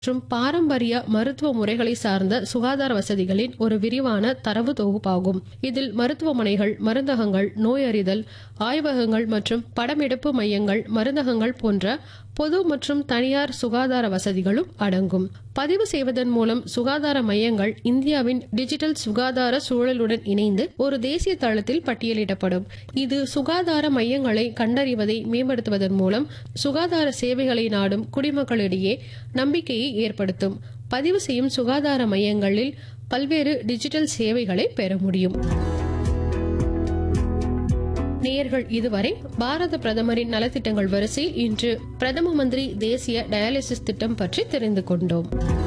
மற்றும் பாரம்பரிய மருத்துவ முறைகளை சார்ந்த சுகாதார வசதிகளின் ஒரு விரிவான தரவு தொகுப்பாகும் இதில் மருத்துவமனைகள் மருந்தகங்கள் நோயறிதல் ஆய்வகங்கள் மற்றும் படமெடுப்பு மையங்கள் மருந்தகங்கள் போன்ற பொது மற்றும் தனியார் சுகாதார வசதிகளும் அடங்கும் பதிவு செய்வதன் மூலம் சுகாதார மையங்கள் இந்தியாவின் டிஜிட்டல் சுகாதார சூழலுடன் இணைந்து ஒரு தேசிய தளத்தில் பட்டியலிடப்படும் இது சுகாதார மையங்களை கண்டறிவதை மேம்படுத்துவதன் மூலம் சுகாதார சேவைகளை நாடும் குடிமக்களிடையே நம்பிக்கையை ஏற்படுத்தும் பதிவு செய்யும் சுகாதார மையங்களில் பல்வேறு டிஜிட்டல் சேவைகளை பெற முடியும் நேயர்கள் இதுவரை பாரத பிரதமரின் நலத்திட்டங்கள் வரிசையில் இன்று பிரதம மந்திரி தேசிய டயாலிசிஸ் திட்டம் பற்றி தெரிந்து கொண்டோம்